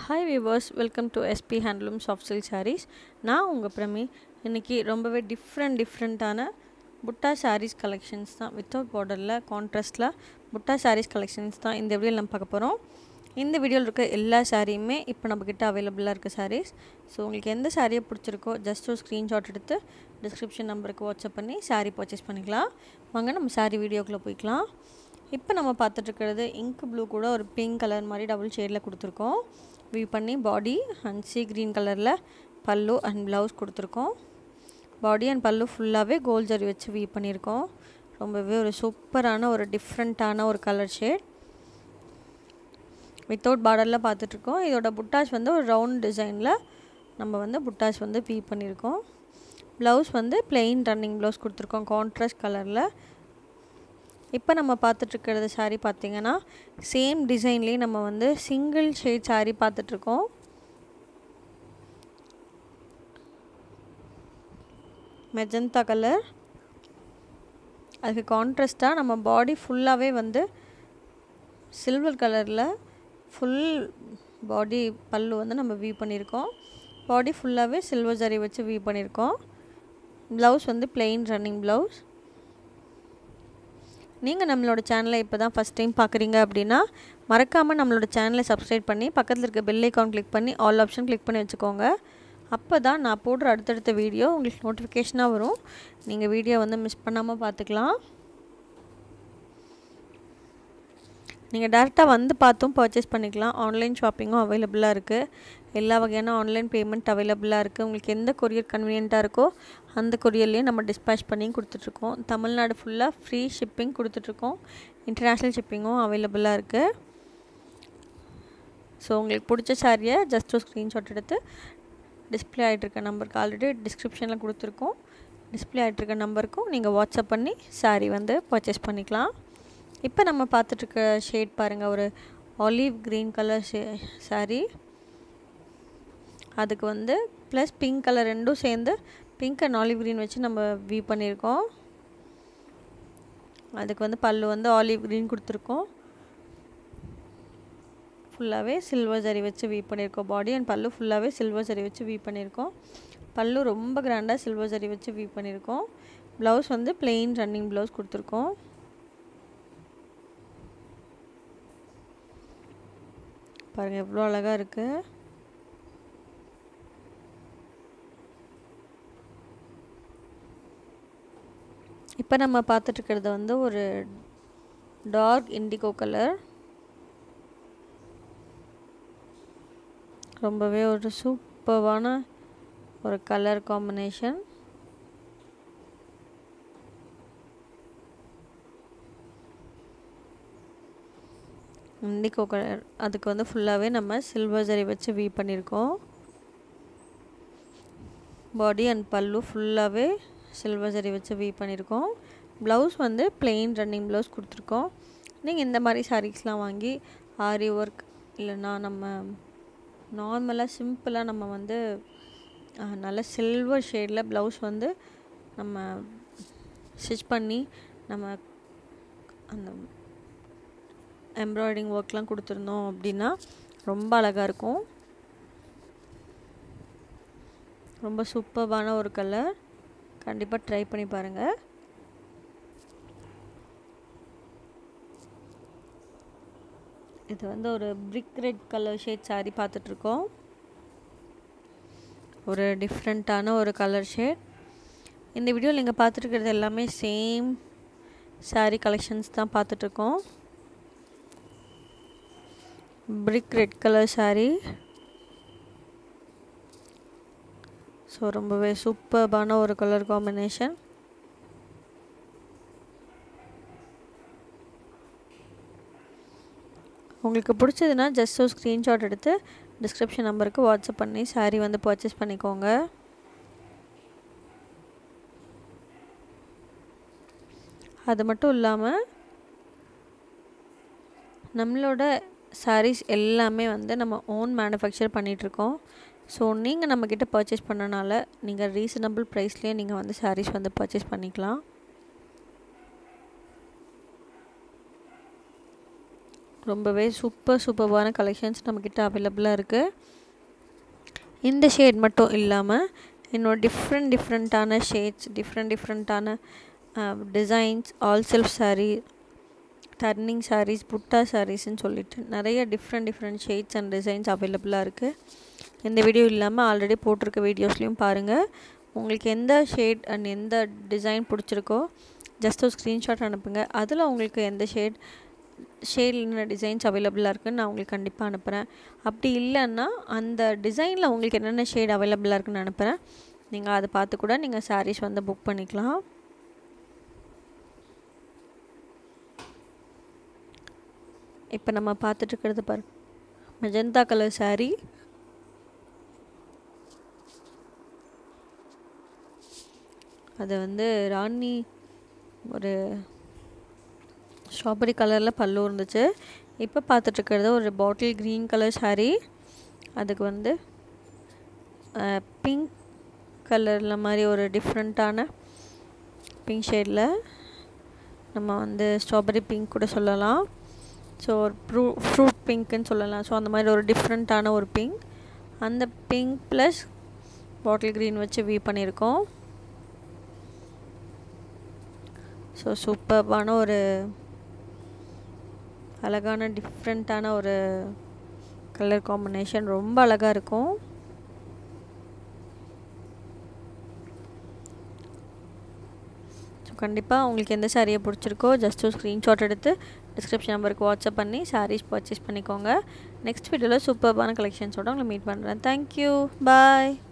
hi viewers welcome to SP handloom soft silk saris நான் உங்கள் பிரமி இன்றைக்கி ரொம்பவே டிஃப்ரெண்ட் டிஃப்ரெண்ட்டான புட்டா சாரீஸ் கலெக்ஷன்ஸ் தான் வித்தவுட் பார்டரில் கான்ட்ராஸ்டில் புட்டா சாரீஸ் கலெக்ஷன்ஸ் தான் இந்த வீடியோவில் நம்ம பார்க்க போகிறோம் இந்த வீடியோவில் இருக்க எல்லா சாரியுமே இப்போ நம்மக்கிட்ட அவைலபிளாக இருக்க சாரீஸ் ஸோ உங்களுக்கு எந்த சாரியை பிடிச்சிருக்கோ ஜஸ்ட் ஒரு ஸ்க்ரீன்ஷாட் எடுத்து டிஸ்கிரிப்ஷன் நம்பருக்கு வாட்ஸ்அப் பண்ணி சாரீ பர்ச்சேஸ் பண்ணிக்கலாம் வாங்க நம்ம சாரீ வீடியோக்குள்ளே போய்க்கலாம் இப்போ நம்ம பார்த்துட்ருக்கிறது இங்க் ப்ளூ கூட ஒரு பிங்க் கலர் மாதிரி டபுள் ஷேடில் கொடுத்துருக்கோம் வியூ பண்ணி பாடி அண்ட் சி க்ரீன் கலரில் பல்லு அண்ட் ப்ளவுஸ் கொடுத்துருக்கோம் பாடி அண்ட் பல்லு ஃபுல்லாகவே கோல்ட் ஜரி வச்சு வியூ பண்ணியிருக்கோம் ரொம்பவே ஒரு சூப்பரான ஒரு டிஃப்ரெண்ட்டான ஒரு கலர் ஷேட் வித்தவுட் பார்டரில் பார்த்துட்ருக்கோம் இதோட புட்டாஸ் வந்து ஒரு ரவுண்ட் டிசைனில் நம்ம வந்து புட்டாஸ் வந்து பீ பண்ணியிருக்கோம் ப்ளவுஸ் வந்து பிளெயின் ரன்னிங் ப்ளவுஸ் கொடுத்துருக்கோம் கான்ட்ராஸ்ட் கலரில் இப்போ நம்ம பார்த்துட்ருக்கிறது சாரீ பார்த்திங்கன்னா சேம் டிசைன்லேயே நம்ம வந்து சிங்கிள் ஷேட் சாரீ பார்த்துட்ருக்கோம் மெஜந்தா கலர் அதுக்கு கான்ட்ராஸ்ட்டாக நம்ம பாடி ஃபுல்லாகவே வந்து சில்வர் கலரில் ஃபுல் பாடி பல்லு வந்து நம்ம வியூ பண்ணியிருக்கோம் பாடி ஃபுல்லாகவே சில்வர் ஜரி வச்சு வியூ பண்ணியிருக்கோம் ப்ளவுஸ் வந்து பிளெயின் ரன்னிங் ப்ளவுஸ் நீங்கள் நம்மளோட சேனலை இப்போ தான் ஃபஸ்ட் டைம் பார்க்குறீங்க அப்படின்னா மறக்காமல் நம்மளோட சேனலை சப்ஸ்கிரைப் பண்ணி பக்கத்தில் இருக்க பெல் ஐக்கான் கிளிக் பண்ணி ஆல் ஆப்ஷன் கிளிக் பண்ணி வச்சுக்கோங்க அப்போ தான் நான் போடுற அடுத்தடுத்த வீடியோ உங்களுக்கு நோட்டிஃபிகேஷனாக வரும் நீங்கள் வீடியோ வந்து மிஸ் பண்ணாமல் பார்த்துக்கலாம் நீங்கள் டேரெக்டாக வந்து பார்த்தும் பர்ச்சேஸ் பண்ணிக்கலாம் ஆன்லைன் ஷாப்பிங்கும் அவைலபிளாக இருக்குது எல்லா வகையான ஆன்லைன் பேமெண்ட் அவைலபிளாக இருக்குது உங்களுக்கு எந்த கொரியர் கன்வீனியண்ட்டாக இருக்கோ அந்த கொரியர்லேயும் நம்ம டிஸ்பேச் பண்ணி கொடுத்துட்ருக்கோம் தமிழ்நாடு ஃபுல்லாக ஃப்ரீ ஷிப்பிங் கொடுத்துட்ருக்கோம் இன்டர்நேஷ்னல் ஷிப்பிங்கும் அவைலபிளாக இருக்குது ஸோ உங்களுக்கு பிடிச்ச சாரியை ஜஸ்ட் ஒரு ஸ்க்ரீன்ஷாட் எடுத்து டிஸ்பிளே ஆகிட்டுருக்க நம்பருக்கு ஆல்ரெடி டிஸ்கிரிப்ஷனில் கொடுத்துருக்கோம் டிஸ்பிளே ஆகிட்டுருக்க நம்பருக்கும் நீங்கள் வாட்ஸ்அப் பண்ணி சாரீ வந்து பர்ச்சேஸ் பண்ணிக்கலாம் இப்போ நம்ம பார்த்துட்ருக்க ஷேட் பாருங்கள் ஒரு ஆலிவ் க்ரீன் கலர் ஷே சாரீ அதுக்கு வந்து ப்ளஸ் பிங்க் கலர் ரெண்டும் சேர்ந்து பிங்க் அண்ட் ஆலிவ் க்ரீன் வச்சு நம்ம வியூ பண்ணியிருக்கோம் அதுக்கு வந்து பல்லு வந்து ஆலிவ் க்ரீன் கொடுத்துருக்கோம் ஃபுல்லாகவே சில்வர் ஜரி வச்சு வீ பண்ணியிருக்கோம் பாடி அண்ட் பல்லு ஃபுல்லாகவே சில்வர் ஜரி வச்சு வீ பண்ணியிருக்கோம் பல்லு ரொம்ப கிராண்டாக சில்வர் ஜரி வச்சு வீ பண்ணியிருக்கோம் ப்ளவுஸ் வந்து பிளெயின் ரன்னிங் ப்ளவுஸ் கொடுத்துருக்கோம் பாருங்கள் எவ்வளோ அழகாக இருக்குது இப்போ நம்ம பார்த்துட்ருக்கிறது வந்து ஒரு டார்க் இண்டிகோ கலர் ரொம்பவே ஒரு சூப்பர்வான ஒரு கலர் காம்பினேஷன் இண்டிகோ கலர் அதுக்கு வந்து ஃபுல்லாகவே நம்ம சில்வர் ஜரி வச்சு வீ பண்ணியிருக்கோம் பாடி அண்ட் பல்லு ஃபுல்லாகவே சில்வர் ஜரி வச்சு வீ பண்ணியிருக்கோம் ப்ளவுஸ் வந்து பிளெயின் ரன்னிங் ப்ளவுஸ் கொடுத்துருக்கோம் நீங்கள் இந்த மாதிரி சாரீஸ்லாம் வாங்கி ஆரி ஒர்க் இல்லைன்னா நம்ம நார்மலாக சிம்பிளாக நம்ம வந்து நல்ல சில்வர் ஷேடில் ப்ளவுஸ் வந்து நம்ம ஸ்டிச் பண்ணி நம்ம அந்த எம்ப்ராய்டிங் ஒர்க்லாம் கொடுத்துருந்தோம் அப்படின்னா ரொம்ப அழகாக இருக்கும் ரொம்ப சூப்பர்பான ஒரு கலர் கண்டிப்பாக ட்ரை பண்ணி பாருங்கள் இது வந்து ஒரு brick red colour shade sari பார்த்துட்ருக்கோம் ஒரு டிஃப்ரெண்ட்டான ஒரு கலர் ஷேட் இந்த வீடியோவில் நீங்கள் பார்த்துட்ருக்கிறது எல்லாமே சேம் சாரீ கலெக்ஷன்ஸ் தான் பார்த்துட்ருக்கோம் brick red colour sari so ரொம்பவே சூப்பர்பான ஒரு கலர் காம்பினேஷன் உங்களுக்கு பிடிச்சதுன்னா ஜஸ்ட் ஒரு ஸ்க்ரீன்ஷாட் எடுத்து டிஸ்கிரிப்ஷன் நம்பருக்கு வாட்ஸ்அப் பண்ணி சாரீ வந்து பர்ச்சேஸ் பண்ணிக்கோங்க அது மட்டும் இல்லாமல் நம்மளோட சாரீஸ் எல்லாமே வந்து நம்ம ஓன் மேனுஃபேக்சர் பண்ணிகிட்ருக்கோம் ஸோ நீங்கள் நம்மக்கிட்ட பர்ச்சேஸ் பண்ணனால நீங்கள் ரீசனபிள் ப்ரைஸ்லேயே நீங்கள் வந்து சாரீஸ் வந்து பர்ச்சேஸ் பண்ணிக்கலாம் ரொம்பவே சூப்பர் சூப்பர்வான கலெக்ஷன்ஸ் நம்மக்கிட்ட அவைலபிளாக இருக்குது இந்த ஷேட் மட்டும் இல்லாமல் என்னோட டிஃப்ரெண்ட் டிஃப்ரெண்ட்டான ஷேட்ஸ் டிஃப்ரெண்ட் டிஃப்ரெண்ட்டான designs all self sari turning saris butta சாரீஸ்ன்னு சொல்லிட்டு நிறைய different different shades and designs அவைலபிளாக இருக்குது இந்த வீடியோ இல்லாமல் ஆல்ரெடி போட்டிருக்க வீடியோஸ்லையும் பாருங்கள் உங்களுக்கு எந்த ஷேட் அண்ட் எந்த டிசைன் பிடிச்சிருக்கோ ஜஸ்ட் ஒரு ஸ்க்ரீன்ஷாட் அனுப்புங்க அதில் உங்களுக்கு எந்த ஷேட் ஷேடில் என்ன டிசைன்ஸ் அவைலபிளாக இருக்குன்னு நான் உங்களுக்கு கண்டிப்பாக அனுப்புகிறேன் அப்படி இல்லைன்னா அந்த டிசைனில் உங்களுக்கு என்னென்ன ஷேட் அவைலபிளாக இருக்குன்னு அனுப்புகிறேன் நீங்கள் அதை பார்த்து கூட நீங்கள் சாரீஸ் வந்து புக் பண்ணிக்கலாம் இப்போ நம்ம பார்த்துட்ருக்கிறது பாரு மெஜந்தா கலர் சாரீ அது வந்து ராணி ஒரு ஸ்ட்ராபெரி கலரில் பல்லு இருந்துச்சு இப்போ பார்த்துட்ருக்கிறது ஒரு பாட்டில் க்ரீன் கலர் சாரீ அதுக்கு வந்து பிங்க் கலரில் மாதிரி ஒரு டிஃப்ரெண்ட்டான பிங்க் ஷேடில் நம்ம வந்து ஸ்ட்ராபெரி பிங்க் கூட சொல்லலாம் ஸோ ஒரு ப்ரூ ஃப்ரூட் பிங்க்குன்னு சொல்லலாம் ஸோ அந்த மாதிரி ஒரு டிஃப்ரெண்ட்டான ஒரு பிங்க் அந்த பிங்க் ப்ளஸ் பாட்டில் க்ரீன் வச்சு வீ பண்ணியிருக்கோம் ஸோ சூப்பர்பான ஒரு அழகான டிஃப்ரெண்ட்டான ஒரு கலர் காம்பினேஷன் ரொம்ப அழகாக இருக்கும் ஸோ கண்டிப்பாக உங்களுக்கு எந்த சாரியை பிடிச்சிருக்கோ ஜஸ்ட் ஒரு ஸ்க்ரீன்ஷாட் எடுத்து டிஸ்கிரிப்ஷன் நம்பருக்கு வாட்ஸ்அப் பண்ணி சாரீஸ் பர்ச்சேஸ் பண்ணிக்கோங்க நெக்ஸ்ட் வீடியோவில் சூப்பர்பான கலெக்ஷன்ஸோட உங்களை மீட் பண்ணுறேன் தேங்க்யூ பாய்